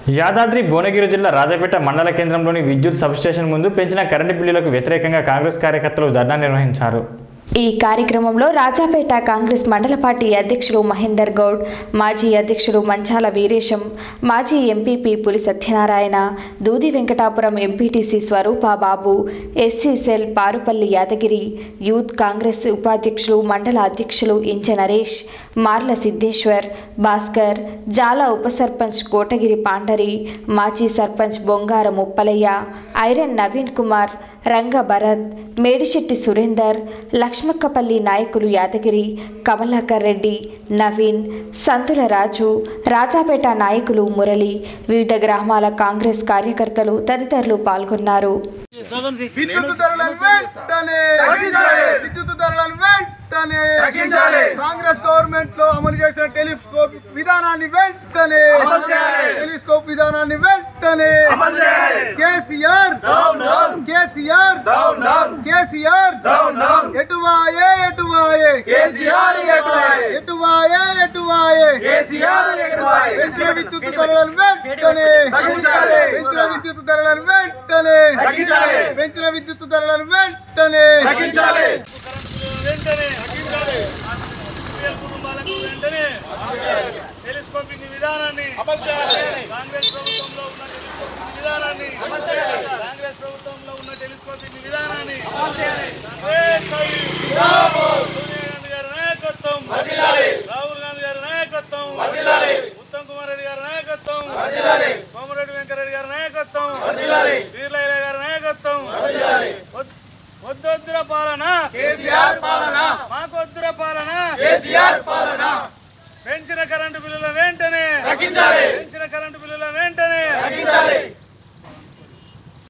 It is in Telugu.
యాదాద్రి భువనగిరి జిల్లా రాజపేట మండల కేంద్రంలోని విద్యుత్ సబ్స్టేషన్ ముందు పెంచిన కరెంటు బిల్లులకు వ్యతిరేకంగా కాంగ్రెస్ కార్యకర్తలు ధర్నా నిర్వహించారు ఈ కార్యక్రమంలో రాజాపేట కాంగ్రెస్ మండల పార్టీ అధ్యక్షులు మహేందర్ గౌడ్ మాజీ అధ్యక్షులు మంచాల వీరేశం మాజీ MPP Puli Satyanarayana Doodi Venkatapuram MPTC Swaroopa Babu SC cell Parupalli Yadagiri youth Congress ఉపాధ్యక్షులు మండల అధ్యక్షులు ఇంచ నరేష్ మార్ల సిద్ధేశ్వర్ భాస్కర్ జాల ఉప సర్పంచ్ కోటగిరి పాండరి మాజీ సర్పంచ్ బొంగార ముప్పలయ్య ఐరన్ నవీన్ కుమార్ రంగ భరత్ మేడిశెట్టి సురేందర్ లక్ష్మక్కపల్లి నాయకులు యాదగిరి కమలాకర్ రెడ్డి నవీన్ సంతుల రాజు రాజాపేట నాయకులు మురళి వివిధ గ్రామాల కాంగ్రెస్ కార్యకర్తలు తదితరులు పాల్గొన్నారు విద్యుత్ ధరలను వెంటనే విద్యుత్ ధరలను వెంటనే కాంగ్రెస్ గవర్నమెంట్ లో అమలు చేసిన టెలిస్కోప్ విధానాన్ని వెంటనే టెలిస్కోప్ విధానాన్ని వెంటనే కేసీఆర్ కేసీఆర్ కేసీఆర్ ఎటువాయే ఎటువాయే ఎటువాయే ఎటువాయే పెంచిన విద్యుత్ ధరలను వెంటనే పెంచిన విద్యుత్ ధరలను వెంటనే పెంచిన విద్యుత్ ధరలను వెంటనే వెంటనే బీపీఎల్ కుటుంబాలకు వెంటనే టెలిస్కోపింగ్ విధానాన్ని కాంగ్రెస్ ప్రభుత్వంలో ఉన్న టెలిస్కోపింగ్ విధానాన్ని కాంగ్రెస్ ప్రభుత్వంలో ఉన్న టెలిస్కోపింగ్ విధానాన్ని కాంగ్రెస్ సైడ్. సోనియా గాంధీ గారి నాయకత్వం రాహుల్ గాంధీ గారి నాయకత్వం ఉత్తమ్ కుమార్ రెడ్డి గారి నాయకత్వం కోమరెడ్డి వెంకరెడ్డి గారి నాయకత్వం వీర్లయ్య గారి నాయకత్వం వద్- వద్దొద్దుర పాలన కేసీఆర్ పాలన మాకొద్దుర పాలన కేసీఆర్ పాలన పెంచిన కరెంటు బిల్లుల వెంటనే తగ్గించాలి. పెంచిన